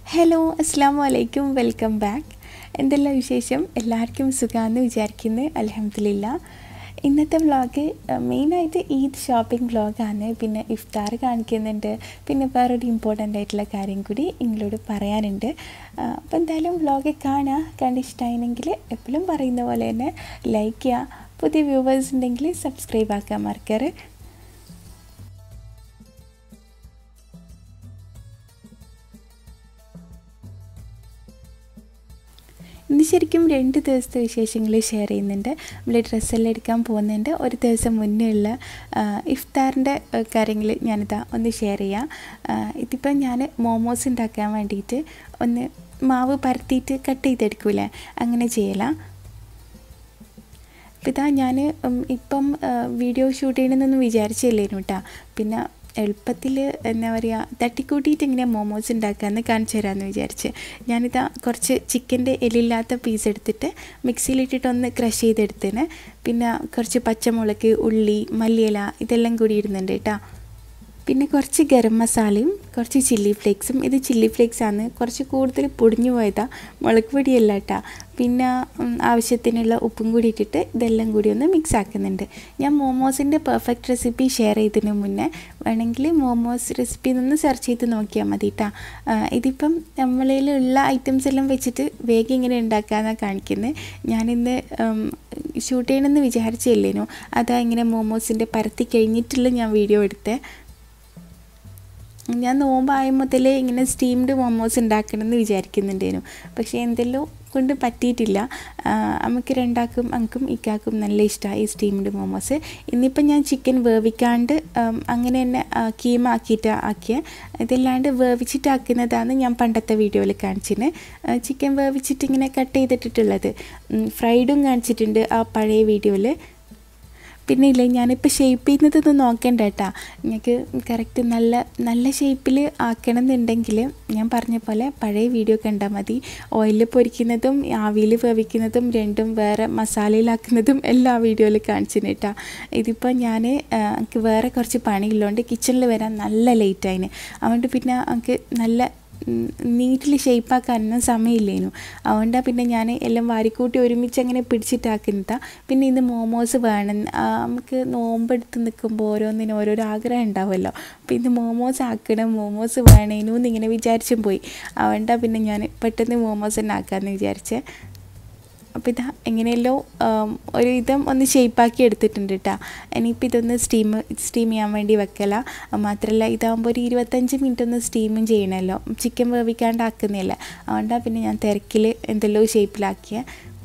Hello അസ്സാം വലൈക്കും welcome back എന്തെല്ലാം വിശേഷം എല്ലാവർക്കും സുഖമാണെന്ന് വിചാരിക്കുന്നു അലഹമില്ല ഇന്നത്തെ വ്ളോഗ് മെയിനായിട്ട് ഈദ് ഷോപ്പിംഗ് വ്ളോഗാണ് പിന്നെ ഇഫ്താർ കാണിക്കുന്നുണ്ട് പിന്നെ വേറൊരു ഇമ്പോർട്ടൻ്റ് ആയിട്ടുള്ള കാര്യം കൂടി നിങ്ങളോട് പറയാനുണ്ട് അപ്പോൾ എന്തായാലും വ്ളോഗ് കാണുക കണ്ട് ഇഷ്ടമായിരുന്നെങ്കിൽ എപ്പോഴും പറയുന്ന പോലെ തന്നെ ലൈക്ക് ചെയ്യുക പുതിയ വ്യൂവേഴ്സ് ഉണ്ടെങ്കിൽ സബ്സ്ക്രൈബ് ആക്കാൻ മറക്കരുത് ഇന്ന് ശരിക്കും രണ്ട് ദിവസത്തെ വിശേഷങ്ങൾ ഷെയർ ചെയ്യുന്നുണ്ട് നമ്മൾ ഡ്രസ്സെല്ലാം എടുക്കാൻ പോകുന്നുണ്ട് ഒരു ദിവസം മുന്നേ ഉള്ള ഇഫ്താറിൻ്റെ കാര്യങ്ങൾ ഞാനിതാ ഒന്ന് ഷെയർ ചെയ്യാം ഇതിപ്പം ഞാൻ മോമോസ് ഉണ്ടാക്കാൻ വേണ്ടിയിട്ട് ഒന്ന് മാവ് പരത്തിയിട്ട് കട്ട് ചെയ്തെടുക്കൂലേ അങ്ങനെ ചെയ്യലാം അപ്പം ഇതാ ഞാൻ ഇപ്പം വീഡിയോ ഷൂട്ട് ചെയ്യണമെന്നൊന്നും വിചാരിച്ചില്ലേനു കേട്ടോ പിന്നെ എളുപ്പത്തിൽ എന്താ പറയുക തട്ടിക്കൂട്ടിയിട്ട് ഇങ്ങനെ മോമോസ് ഉണ്ടാക്കാമെന്ന് കാണിച്ചു തരാമെന്ന് വിചാരിച്ച് ഞാനിതാ കുറച്ച് ചിക്കൻ്റെ എല്ലില്ലാത്ത പീസ് എടുത്തിട്ട് മിക്സിയിലിട്ടിട്ട് ഒന്ന് ക്രഷ് ചെയ്തെടുത്തിന് പിന്നെ കുറച്ച് പച്ചമുളക് ഉള്ളി മല്ലിയില ഇതെല്ലാം കൂടി ഇടുന്നുണ്ട് കേട്ടോ പിന്നെ കുറച്ച് ഗരം മസാലയും കുറച്ച് ചില്ലി ഫ്ലേക്സും ഇത് ചില്ലി ഫ്ലേക്സ് ആണ് കുറച്ച് കൂടുതൽ പൊടിഞ്ഞു പോയതാണ് മുളക് പൊടിയല്ല കേട്ടോ പിന്നെ ആവശ്യത്തിനുള്ള ഉപ്പും കൂടി ഇട്ടിട്ട് ഇതെല്ലാം കൂടി ഒന്ന് മിക്സ് ആക്കുന്നുണ്ട് ഞാൻ മോമോസിൻ്റെ പെർഫെക്റ്റ് റെസിപ്പി ഷെയർ ചെയ്തതിന് മുന്നേ വേണമെങ്കിൽ മോമോസ് റെസിപ്പി ഒന്ന് സെർച്ച് ചെയ്ത് നോക്കിയാൽ മതി കേട്ടോ ഇതിപ്പം നമ്മളിലുള്ള ഐറ്റംസ് എല്ലാം വെച്ചിട്ട് വേഗം ഇങ്ങനെ ഉണ്ടാക്കാമെന്നാണ് കാണിക്കുന്നത് ഞാനിന്ന് ഷൂട്ട് ചെയ്യണമെന്ന് വിചാരിച്ചില്ലേനു അതാ ഇങ്ങനെ മോമോസിൻ്റെ പരത്തി കഴിഞ്ഞിട്ടുള്ള ഞാൻ വീഡിയോ എടുത്തേ ഞാൻ നോമ്പായ മുതലേ ഇങ്ങനെ സ്റ്റീംഡ് മോമോസ് ഉണ്ടാക്കണമെന്ന് വിചാരിക്കുന്നുണ്ടേനു പക്ഷേ എന്തെല്ലോ കൊണ്ട് പറ്റിയിട്ടില്ല നമുക്ക് രണ്ടാക്കും അങ്കും ഇക്കാക്കും നല്ല ഇഷ്ടമായി ഈ സ്റ്റീംഡ് മോമോസ് ഇന്നിപ്പം ഞാൻ ചിക്കൻ വേവിക്കാണ്ട് അങ്ങനെ തന്നെ കീമ ആക്കിയിട്ട് ആക്കിയ ഇതല്ലാണ്ട് വേവിച്ചിട്ടാക്കുന്നതാണ് ഞാൻ പണ്ടത്തെ വീഡിയോയിൽ കാണിച്ചിന് ചിക്കൻ വേവിച്ചിട്ട് ഇങ്ങനെ കട്ട് ചെയ്തിട്ടിട്ടുള്ളത് ഫ്രൈഡും കാണിച്ചിട്ടുണ്ട് ആ പഴയ വീഡിയോയിൽ പിന്നെ ഇല്ലേ ഞാനിപ്പോൾ ഷേപ്പ് ചെയ്യുന്നതൊന്നും നോക്കണ്ട കേട്ടാ നിങ്ങൾക്ക് കറക്റ്റ് നല്ല നല്ല ഷേപ്പിൽ ആക്കണം എന്നുണ്ടെങ്കിൽ ഞാൻ പറഞ്ഞ പോലെ പഴയ വീഡിയോ കണ്ടാൽ മതി ഓയിലിൽ പൊരിക്കുന്നതും ആവിയിൽ വേവിക്കുന്നതും രണ്ടും വേറെ മസാലയിലാക്കുന്നതും എല്ലാ വീഡിയോയിൽ കാണിച്ചിന് കേട്ടാ ഇതിപ്പോൾ ഞാൻ എനിക്ക് വേറെ കുറച്ച് പണിയുള്ളതുകൊണ്ട് കിച്ചണിൽ വരാൻ നല്ല ലേറ്റായിന് അതുകൊണ്ട് പിന്നെ എനിക്ക് നല്ല നീറ്റിൽ ഷേപ്പാക്കാനൊന്നും സമയമില്ലേനു അതുകൊണ്ടാണ് പിന്നെ ഞാൻ എല്ലാം വാരിക്കൂട്ടി ഒരുമിച്ച് അങ്ങനെ പിടിച്ചിട്ടാക്കുന്നതാണ് പിന്നെ ഇന്ന് മോമോസ് വേണം നമുക്ക് നോമ്പെടുത്ത് നിൽക്കുമ്പോൾ ഓരോന്നിനും ഓരോരോ ആഗ്രഹം ഉണ്ടാവുമല്ലോ അപ്പോൾ ഇന്ന് മോമോസ് ആക്കണം മോമോസ് വേണേനു എന്നിങ്ങനെ വിചാരിച്ചും പോയി അതുകൊണ്ടാണ് പിന്നെ ഞാൻ പെട്ടെന്ന് മോമോസ് തന്നെ ആക്കാമെന്ന് വിചാരിച്ചേ അപ്പോൾ ഇതാ എങ്ങനെയല്ലോ ഒരു വിധം ഒന്ന് ഷേപ്പാക്കി എടുത്തിട്ടുണ്ട് കേട്ടോ ഇനിയിപ്പോൾ ഇതൊന്ന് സ്റ്റീം സ്റ്റീം ചെയ്യാൻ വേണ്ടി വെക്കല മാത്രമല്ല ഇതാകുമ്പോൾ ഒരു ഇരുപത്തഞ്ച് മിനിറ്റ് ഒന്ന് സ്റ്റീമും ചെയ്യണമല്ലോ ചിക്കൻ വേവിക്കാണ്ട് ആക്കുന്നില്ല അതുകൊണ്ടാണ് പിന്നെ ഞാൻ തിരക്കിൽ എന്തെല്ലോ ഷേപ്പിലാക്കിയ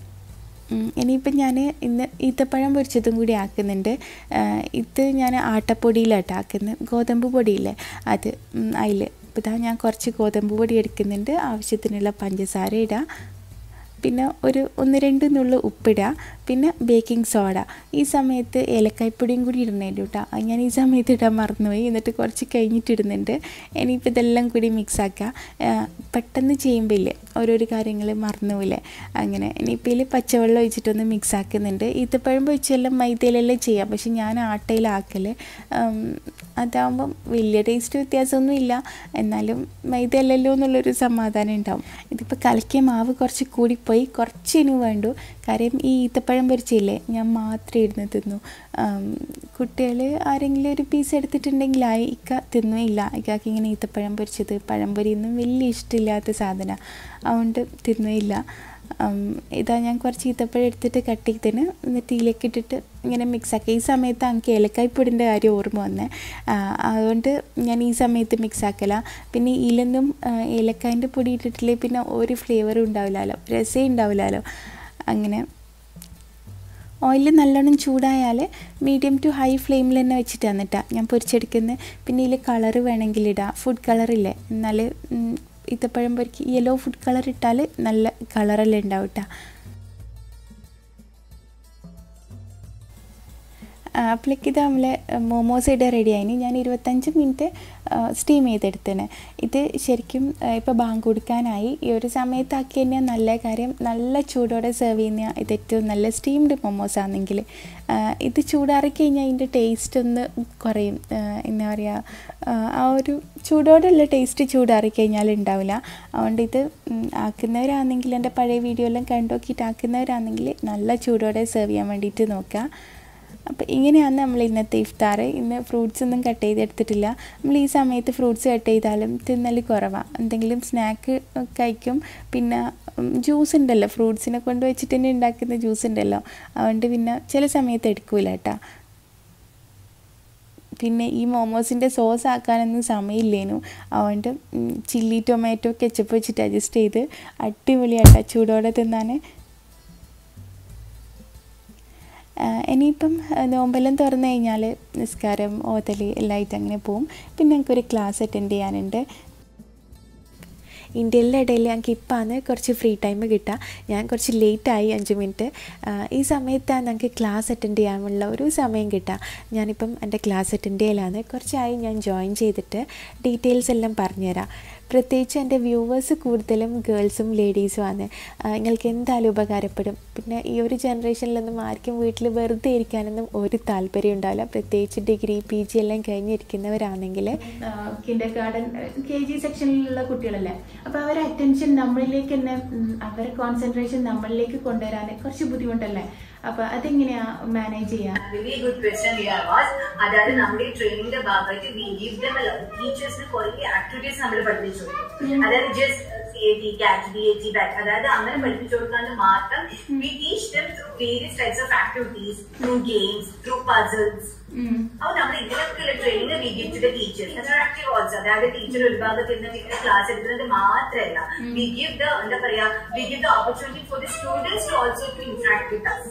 ഇനിയിപ്പം ഞാൻ ഇന്ന് ഈത്തപ്പഴം പൊരിച്ചതും കൂടി ആക്കുന്നുണ്ട് ഇത് ഞാൻ ആട്ടപ്പൊടിയിലാട്ടോ ആക്കുന്നത് ഗോതമ്പ് പൊടിയില്ലേ അത് അതിൽ അപ്പോൾ ഇതാ ഞാൻ കുറച്ച് ഗോതമ്പ് പൊടി എടുക്കുന്നുണ്ട് ആവശ്യത്തിനുള്ള പഞ്ചസാര ഇടാം പിന്നെ ഒരു ഒന്ന് രണ്ട് നുള്ളു ഉപ്പിടുക പിന്നെ ബേക്കിംഗ് സോഡ ഈ സമയത്ത് ഏലക്കായ്പ്പൊടിയും കൂടി ഇടണേല്ലോ കേട്ടോ ഞാൻ ഈ സമയത്ത് ഇടാൻ മറന്നുപോയി എന്നിട്ട് കുറച്ച് കഴിഞ്ഞിട്ട് ഇടുന്നുണ്ട് ഇനിയിപ്പോൾ ഇതെല്ലാം കൂടി മിക്സ് ആക്കുക പെട്ടെന്ന് ചെയ്യുമ്പോൾ ഇല്ലേ ഓരോരോ കാര്യങ്ങൾ മറന്നുപോയില്ലേ അങ്ങനെ ഇനിയിപ്പോൾ ഇതിൽ പച്ചവെള്ളം ഒഴിച്ചിട്ടൊന്ന് മിക്സ് ആക്കുന്നുണ്ട് ഈത്തപ്പഴം പൊഴിച്ചെല്ലാം മൈദയിലെല്ലാം ചെയ്യാം പക്ഷെ ഞാൻ ആട്ടയിലാക്കൽ അതാകുമ്പം വലിയ ടേസ്റ്റ് വ്യത്യാസമൊന്നും ഇല്ല എന്നാലും മൈദയല്ലല്ലോ എന്നുള്ളൊരു സമാധാനം ഉണ്ടാവും ഇതിപ്പോൾ കലക്കിയ മാവ് കുറച്ച് കൂടിപ്പോയി കുറച്ച് ഇനി വേണ്ടു കാര്യം ഈ ഈത്തപ്പഴം പൊരിച്ചില്ലേ ഞാൻ മാത്രമേ ഇരുന്ന് തിന്നു കുട്ടികൾ ആരെങ്കിലും ഒരു പീസ് എടുത്തിട്ടുണ്ടെങ്കിലായി ഇക്ക തിന്നുമില്ല ഇക്കാക്ക് ഇങ്ങനെ ഈത്തപ്പഴം പൊരിച്ചത് പഴംപൊരിയൊന്നും വലിയ ഇഷ്ടമില്ലാത്ത സാധനമാണ് അതുകൊണ്ട് തിന്നുമില്ല ഇതാ ഞാൻ കുറച്ച് ഈത്തപ്പഴം എടുത്തിട്ട് കട്ട് ചെയ്തതിന് എന്നിട്ട് ഇതിലേക്ക് ഇട്ടിട്ട് ഇങ്ങനെ മിക്സാക്കി ഈ സമയത്ത് എനിക്ക് ഏലക്കായ്പ്പൊടിൻ്റെ കാര്യം ഓർമ്മ വന്നേ അതുകൊണ്ട് ഞാൻ ഈ സമയത്ത് മിക്സാക്കല പിന്നെ ഇതിലൊന്നും ഏലക്കായൻ്റെ പൊടി ഇട്ടിട്ടില്ലേ പിന്നെ ഒരു ഫ്ലേവറും ഉണ്ടാവില്ലല്ലോ രസേ ഉണ്ടാവില്ലല്ലോ അങ്ങനെ ഓയിൽ നല്ലോണം ചൂടായാൽ മീഡിയം ടു ഹൈ ഫ്ലെയിമിൽ തന്നെ വെച്ചിട്ട് തന്നിട്ടാ ഞാൻ പൊരിച്ചെടുക്കുന്നത് പിന്നെ ഇതിൽ കളറ് വേണമെങ്കിൽ ഇടാം ഫുഡ് കളറില്ലേ എന്നാൽ ഈത്തപ്പഴം പൊരിക്ക് യെല്ലോ ഫുഡ് കളർ ഇട്ടാൽ നല്ല കളറെല്ലാം ഉണ്ടാവും കേട്ടോ അപ്പോഴേക്ക് ഇത് നമ്മളെ മോമോസ് ഇട റെഡി ആയിന് ഞാൻ ഇരുപത്തഞ്ച് മിനിറ്റ് സ്റ്റീം ചെയ്തെടുത്തേനെ ഇത് ശരിക്കും ഇപ്പോൾ ബാങ്ക് കൊടുക്കാനായി ഈ ഒരു സമയത്താക്കി കഴിഞ്ഞാൽ നല്ല കാര്യം നല്ല ചൂടോടെ സെർവ് ചെയ്യുന്ന ഇത് ഏറ്റവും നല്ല സ്റ്റീംഡ് മൊമോസ് ആണെങ്കിൽ ഇത് ചൂടാറി കഴിഞ്ഞാൽ അതിൻ്റെ ടേസ്റ്റ് ഒന്ന് കുറയും എന്താ പറയുക ആ ഒരു ചൂടോടെയുള്ള ടേസ്റ്റ് ചൂടാറി കഴിഞ്ഞാൽ ഉണ്ടാവില്ല അതുകൊണ്ട് ഇത് ആക്കുന്നവരാണെങ്കിൽ എൻ്റെ പഴയ വീഡിയോ എല്ലാം കണ്ടു നോക്കിയിട്ട് ആക്കുന്നവരാണെങ്കിൽ നല്ല ചൂടോടെ സെർവ് ചെയ്യാൻ വേണ്ടിയിട്ട് നോക്കുക അപ്പോൾ ഇങ്ങനെയാണ് നമ്മൾ ഇന്നത്തെ ഇഫ്താർ ഇന്ന് ഫ്രൂട്ട്സ് ഒന്നും കട്ട് ചെയ്തെടുത്തിട്ടില്ല നമ്മൾ ഈ സമയത്ത് ഫ്രൂട്ട്സ് കട്ട് ചെയ്താലും തിന്നൽ കുറവാണ് എന്തെങ്കിലും സ്നാക്ക് കഴിക്കും പിന്നെ ജ്യൂസ് ഉണ്ടല്ലോ ഫ്രൂട്ട്സിനെ കൊണ്ട് വെച്ചിട്ട് തന്നെ ഉണ്ടാക്കുന്ന ജ്യൂസ് ഉണ്ടല്ലോ അതുകൊണ്ട് പിന്നെ ചില സമയത്ത് എടുക്കൂല കേട്ടോ പിന്നെ ഈ മോമോസിൻ്റെ സോസ് ആക്കാനൊന്നും സമയമില്ലേനു അതുകൊണ്ട് ചില്ലി ടൊമാറ്റോ കെച്ചപ്പ് വെച്ചിട്ട് അഡ്ജസ്റ്റ് ചെയ്ത് അടിപൊളിയായിട്ടാ ചൂടോടെ തിന്നാൻ ഇനിയിപ്പം നോമ്പെല്ലാം തുറന്നു കഴിഞ്ഞാൽ നിസ്കാരം ഓതൽ എല്ലാമായിട്ട് അങ്ങനെ പോവും പിന്നെ ഞങ്ങൾക്കൊരു ക്ലാസ് അറ്റൻഡ് ചെയ്യാനുണ്ട് ഇന്ത്യയിലെ ഇടയിൽ ഞങ്ങൾക്ക് ഇപ്പാണ് കുറച്ച് ഫ്രീ ടൈം കിട്ടുക ഞാൻ കുറച്ച് ലേറ്റായി അഞ്ച് മിനിറ്റ് ഈ സമയത്താണ് ഞങ്ങൾക്ക് ക്ലാസ് അറ്റൻഡ് ചെയ്യാനുള്ള ഒരു സമയം കിട്ടുക ഞാനിപ്പം എൻ്റെ ക്ലാസ് അറ്റൻഡ് ചെയ്യലാണ് കുറച്ചായി ഞാൻ ജോയിൻ ചെയ്തിട്ട് ഡീറ്റെയിൽസ് എല്ലാം പറഞ്ഞുതരാം പ്രത്യേകിച്ച് എൻ്റെ വ്യൂവേഴ്സ് കൂടുതലും ഗേൾസും ലേഡീസും ആണ് നിങ്ങൾക്ക് എന്തായാലും ഉപകാരപ്പെടും പിന്നെ ഈ ഒരു ജനറേഷനിലൊന്നും ആർക്കും വീട്ടിൽ വെറുതെ ഇരിക്കാനൊന്നും ഒരു താല്പര്യം ഉണ്ടാവില്ല പ്രത്യേകിച്ച് ഡിഗ്രി പി ജി എല്ലാം കഴിഞ്ഞിരിക്കുന്നവരാണെങ്കിൽ കിൻഡർ ഗാർഡൻ കെ ജി സെക്ഷനിലുള്ള കുട്ടികളല്ലേ അപ്പോൾ അവരെ അറ്റൻഷൻ നമ്മളിലേക്ക് തന്നെ അവരെ കോൺസെൻട്രേഷൻ നമ്മളിലേക്ക് കൊണ്ടുവരാൻ കുറച്ച് ബുദ്ധിമുട്ടല്ലേ അപ്പൊ അതെങ്ങനെയാ മാനേജ് ചെയ്യാം വെരി ഗുഡ് ക്വസ്റ്റ്യൻ വാസ് അതായത് നമ്മുടെ ട്രെയിനിങ്ങിന്റെ ഭാഗമായിട്ട് വി ഗിവ് ദം ടീച്ചേഴ്സിന് കുറെ ആക്ടിവിറ്റീസ് നമ്മൾ പഠിപ്പിച്ചു കൊടുക്കും അതായത് just C A T cat B A T bat അതായത് അങ്ങനെ പഠിപ്പിച്ചു കൊടുക്കാണ്ട് മാത്രം we teach them through various types of activities through games through puzzles അപ്പൊ നമ്മൾ ഇതിനൊക്കെയുള്ള training we give to the teachers interactive also അതായത് ടീച്ചർ ഒരു ഭാഗത്ത് ഇരുന്നിട്ട് ഇങ്ങനെ ക്ലാസ് എടുക്കുന്നത് മാത്രമല്ല വി ഗിവ് ദ എന്താ പറയാ we give the opportunity for the students to also to interact with us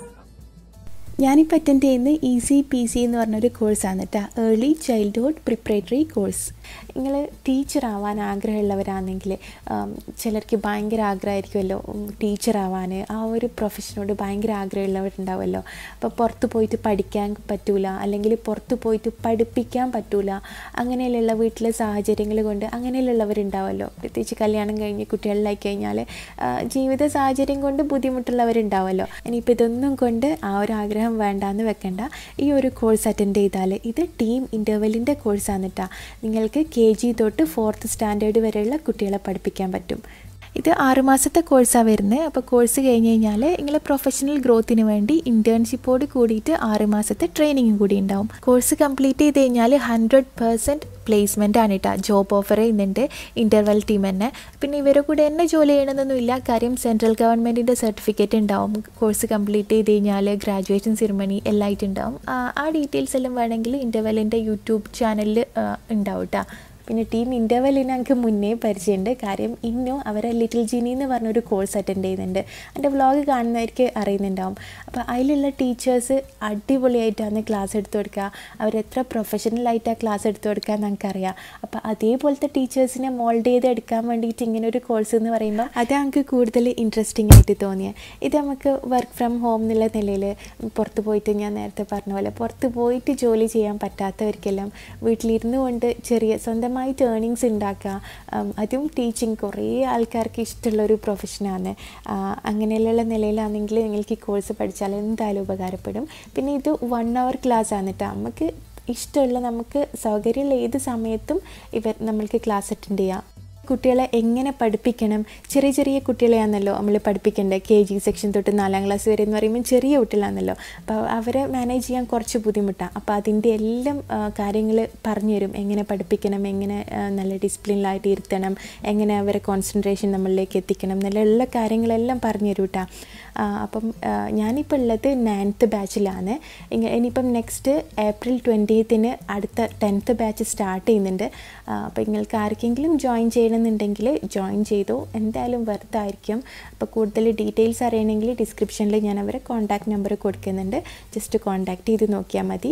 ഞാനിപ്പോൾ അറ്റൻഡ് ചെയ്യുന്ന ഈസി പി സി എന്ന് പറഞ്ഞൊരു കോഴ്സാണ് കേട്ടോ ഏർലി ചൈൽഡ്ഹുഡ് പ്രിപ്പറേറ്ററി കോഴ്സ് നിങ്ങൾ ടീച്ചറാവാൻ ആഗ്രഹമുള്ളവരാണെങ്കിൽ ചിലർക്ക് ഭയങ്കര ആഗ്രഹമായിരിക്കുമല്ലോ ടീച്ചറാവാൻ ആ ഒരു പ്രൊഫഷനോട് ഭയങ്കര ആഗ്രഹമുള്ളവരുണ്ടാവുമല്ലോ അപ്പോൾ പുറത്ത് പോയിട്ട് പഠിക്കാൻ പറ്റൂല അല്ലെങ്കിൽ പുറത്ത് പോയിട്ട് പഠിപ്പിക്കാൻ പറ്റൂല അങ്ങനെയുള്ള വീട്ടിലെ സാഹചര്യങ്ങൾ കൊണ്ട് അങ്ങനെയുള്ളവരുണ്ടാവുമല്ലോ പ്രത്യേകിച്ച് കല്യാണം കഴിഞ്ഞ് കുട്ടികളിലായി കഴിഞ്ഞാൽ ജീവിത സാഹചര്യം കൊണ്ട് ബുദ്ധിമുട്ടുള്ളവരുണ്ടാവുമല്ലോ ഇനിയിപ്പോൾ ഇതൊന്നും കൊണ്ട് ആ ഒരു ആഗ്രഹം വേണ്ടാന്ന് വെക്കണ്ട ഈ ഒരു കോഴ്സ് അറ്റൻഡ് ചെയ്താൽ ഇത് ടീം ഇൻ്റർവെല്ലിൻ്റെ കോഴ്സാണ് കേട്ടോ നിങ്ങൾക്ക് കെ ജി തൊട്ട് ഫോർത്ത് സ്റ്റാൻഡേർഡ് വരെയുള്ള കുട്ടികളെ പഠിപ്പിക്കാൻ പറ്റും ഇത് ആറുമാസത്തെ കോഴ്സാണ് വരുന്നത് അപ്പോൾ കോഴ്സ് കഴിഞ്ഞ് കഴിഞ്ഞാൽ നിങ്ങൾ പ്രൊഫഷണൽ ഗ്രോത്തിന് വേണ്ടി ഇൻറ്റേൺഷിപ്പോട് കൂടിയിട്ട് ആറുമാസത്തെ ട്രെയിനിങ്ങും കൂടി ഉണ്ടാവും കോഴ്സ് കംപ്ലീറ്റ് ചെയ്ത് കഴിഞ്ഞാൽ ഹൺഡ്രഡ് പെർസെൻറ്റ് പ്ലേസ്മെൻ്റ് ആണ് കേട്ടോ ജോബ് ഓഫർ ചെയ്യുന്നുണ്ട് ഇൻ്റർവെൽ ടീം തന്നെ പിന്നെ ഇവരെ കൂടെ തന്നെ ജോലി ചെയ്യണമെന്നൊന്നുമില്ല കാര്യം സെൻട്രൽ ഗവൺമെൻറ്റിൻ്റെ സർട്ടിഫിക്കറ്റ് ഉണ്ടാവും കോഴ്സ് കംപ്ലീറ്റ് ചെയ്ത് കഴിഞ്ഞാൽ ഗ്രാജുവേഷൻ സെറിമണി എല്ലാം ആയിട്ടുണ്ടാവും ആ ഡീറ്റെയിൽസ് എല്ലാം വേണമെങ്കിൽ ഇൻ്റർവെല്ലിൻ്റെ യൂട്യൂബ് ചാനലിൽ ഉണ്ടാവും കേട്ടോ പിന്നെ ടീം ഇൻ്റർവെല്ലിന് ഞങ്ങൾക്ക് മുന്നേ പരിചയമുണ്ട് കാര്യം ഇന്നും അവരെ ലിറ്റിൽ ജിനി എന്ന് പറഞ്ഞൊരു കോഴ്സ് അറ്റൻഡ് ചെയ്യുന്നുണ്ട് എൻ്റെ വ്ളോഗ് കാണുന്നവർക്ക് അറിയുന്നുണ്ടാവും അപ്പോൾ അതിലുള്ള ടീച്ചേഴ്സ് അടിപൊളിയായിട്ടാണ് ക്ലാസ് എടുത്തു കൊടുക്കുക അവരെത്ര പ്രൊഫഷണലായിട്ടാണ് ക്ലാസ് എടുത്തു കൊടുക്കുക ഞങ്ങൾക്കറിയാം അപ്പോൾ അതേപോലത്തെ ടീച്ചേഴ്സിനെ മോൾഡ് ചെയ്ത് എടുക്കാൻ വേണ്ടിയിട്ട് ഇങ്ങനെ ഒരു കോഴ്സ് എന്ന് പറയുമ്പോൾ അത് ഞങ്ങൾക്ക് കൂടുതൽ ഇൻട്രസ്റ്റിംഗ് ആയിട്ട് തോന്നിയത് ഇത് നമുക്ക് വർക്ക് ഫ്രം ഹോം എന്നുള്ള നിലയിൽ പുറത്ത് പോയിട്ട് ഞാൻ നേരത്തെ പറഞ്ഞ പോലെ പുറത്ത് പോയിട്ട് ജോലി ചെയ്യാൻ പറ്റാത്തവർക്കെല്ലാം വീട്ടിലിരുന്നു കൊണ്ട് ചെറിയ സ്വന്തം സ്വന്തമായിട്ട് ഏണിങ്സ് ഉണ്ടാക്കുക അതും ടീച്ചിങ് കുറേ ആൾക്കാർക്ക് ഇഷ്ടമുള്ളൊരു പ്രൊഫഷനാണ് അങ്ങനെയുള്ള നിലയിലാണെങ്കിൽ നിങ്ങൾക്ക് ഈ കോഴ്സ് പഠിച്ചാൽ എന്തായാലും ഉപകാരപ്പെടും പിന്നെ ഇത് വൺ അവർ ക്ലാസ് ആണ് കേട്ടോ നമുക്ക് ഇഷ്ടമുള്ള നമുക്ക് സൗകര്യമുള്ള ഏത് സമയത്തും ഇവർ നമ്മൾക്ക് ക്ലാസ് അറ്റൻഡ് ചെയ്യാം കുട്ടികളെ എങ്ങനെ പഠിപ്പിക്കണം ചെറിയ ചെറിയ കുട്ടികളെയാണല്ലോ നമ്മൾ പഠിപ്പിക്കേണ്ടത് കെ ജി സെക്ഷൻ തൊട്ട് നാലാം ക്ലാസ് വരെ എന്ന് പറയുമ്പോൾ ചെറിയ കുട്ടികളാണല്ലോ അപ്പോൾ അവരെ മാനേജ് ചെയ്യാൻ കുറച്ച് ബുദ്ധിമുട്ടാണ് അപ്പോൾ അതിൻ്റെ എല്ലാം കാര്യങ്ങൾ പറഞ്ഞു തരും എങ്ങനെ പഠിപ്പിക്കണം എങ്ങനെ നല്ല ഡിസിപ്ലിനിലായിട്ട് ഇരുത്തണം എങ്ങനെ അവരെ കോൺസെൻട്രേഷൻ നമ്മളിലേക്ക് എത്തിക്കണം എന്നുള്ള എല്ലാ കാര്യങ്ങളെല്ലാം പറഞ്ഞു തരും കേട്ടോ അപ്പം ഞാനിപ്പോൾ ഉള്ളത് നയൻത്ത് ബാച്ചിലാണ് ഇനിയിപ്പം നെക്സ്റ്റ് ഏപ്രിൽ ട്വൻറ്റീത്തിന് അടുത്ത ടെൻത്ത് ബാച്ച് സ്റ്റാർട്ട് ചെയ്യുന്നുണ്ട് അപ്പോൾ നിങ്ങൾക്ക് ആർക്കെങ്കിലും ജോയിൻ ചെയ്യണമെന്നുണ്ടെങ്കിൽ ജോയിൻ ചെയ്തോ എന്തായാലും വെറുതായിരിക്കും അപ്പോൾ കൂടുതൽ ഡീറ്റെയിൽസ് അറിയണമെങ്കിൽ ഡിസ്ക്രിപ്ഷനിൽ ഞാൻ അവരെ കോൺടാക്റ്റ് നമ്പർ കൊടുക്കുന്നുണ്ട് ജസ്റ്റ് കോൺടാക്റ്റ് ചെയ്ത് നോക്കിയാൽ മതി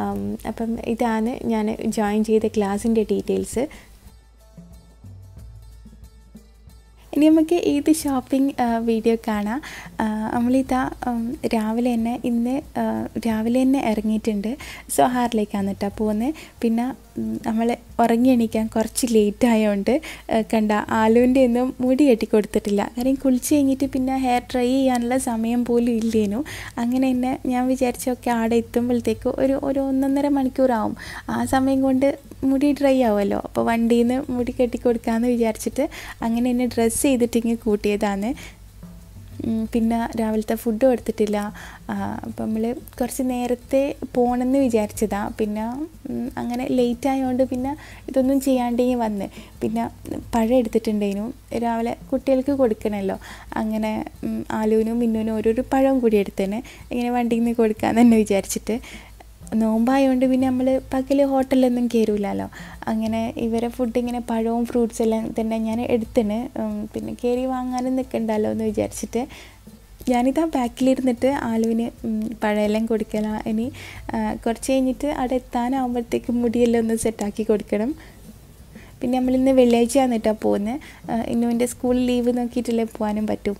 അപ്പം ഇതാണ് ഞാൻ ജോയിൻ ചെയ്ത ക്ലാസ്സിൻ്റെ ഡീറ്റെയിൽസ് ഇനി നമുക്ക് ഏത് ഷോപ്പിംഗ് വീഡിയോ കാണാം ആ, നമ്മളിതാ ഉം, രാവിലെ തന്നെ ഇന്ന് ആ, രാവിലെ തന്നെ ഇറങ്ങിയിട്ടുണ്ട് സൊഹാറിലേക്കാണ് കേട്ടോ പോകുന്നത് പിന്നെ നമ്മൾ ഉറങ്ങി എണീക്കാൻ കുറച്ച് ലേറ്റ് ആയതുകൊണ്ട് കണ്ട ആലുവിൻ്റെ ഒന്നും മുടി കെട്ടി കൊടുത്തിട്ടില്ല കാര്യം കുളിച്ച് കഴിഞ്ഞിട്ട് പിന്നെ ഹെയർ ഡ്രൈ ചെയ്യാനുള്ള സമയം പോലും ഇല്ലേനു അങ്ങനെ തന്നെ ഞാൻ വിചാരിച്ചൊക്കെ ആടെ എത്തുമ്പോഴത്തേക്ക് ഒരു ഒരു ഒന്നൊന്നര മണിക്കൂറാവും ആ സമയം കൊണ്ട് മുടി ഡ്രൈ ആവുമല്ലോ അപ്പോൾ വണ്ടിയിൽ നിന്ന് മുടി കെട്ടി കൊടുക്കാമെന്ന് വിചാരിച്ചിട്ട് അങ്ങനെ എന്നെ ഡ്രസ്സ് ചെയ്തിട്ടിങ്ങ് കൂട്ടിയതാണ് ഉം, പിന്നെ രാവിലത്തെ ഫുഡ് കൊടുത്തിട്ടില്ല അപ്പം നമ്മൾ കുറച്ച് നേരത്തെ പോകണമെന്ന് വിചാരിച്ചതാ പിന്നെ ഉം, അങ്ങനെ ലേറ്റ് ആയതുകൊണ്ട് പിന്നെ ഇതൊന്നും ചെയ്യാണ്ടെങ്കിൽ വന്ന് പിന്നെ പഴം എടുത്തിട്ടുണ്ടേനു രാവിലെ കുട്ടികൾക്ക് കൊടുക്കണമല്ലോ അങ്ങനെ ഉം, ആലുവിനും മിന്നുവിനും ഓരോരോ പഴം കൂടി എടുത്തേനെ ഇങ്ങനെ വണ്ടിയിൽ നിന്ന് കൊടുക്കാമെന്ന് തന്നെ വിചാരിച്ചിട്ട് നോമ്പായതുകൊണ്ട് പിന്നെ നമ്മൾ പകൽ ഹോട്ടലിലൊന്നും കയറൂലല്ലോ അങ്ങനെ ഇവരെ ഫുഡ് ഇങ്ങനെ പഴവും ഫ്രൂട്ട്സ് എല്ലാം തന്നെ ഞാൻ എടുത്തിന് ഉം, പിന്നെ കയറി വാങ്ങാനും നിൽക്കണ്ടല്ലോ എന്ന് വിചാരിച്ചിട്ട് ഞാനിതാ ബാക്കിലിരുന്നിട്ട് ആലുവിന് ഉം, പഴമെല്ലാം കൊടുക്കല ഇനി ആ, കുറച്ച് കഴിഞ്ഞിട്ട് അവിടെ എത്താനാകുമ്പോഴത്തേക്കും മുടിയെല്ലാം ഒന്ന് സെറ്റാക്കി കൊടുക്കണം പിന്നെ നമ്മളിന്ന് വെള്ളിയാഴ്ചയാണ് കേട്ടോ പോകുന്നത് ഇന്നുവിൻ്റെ സ്കൂൾ ലീവ് നോക്കിയിട്ടല്ലേ പോകാനും പറ്റും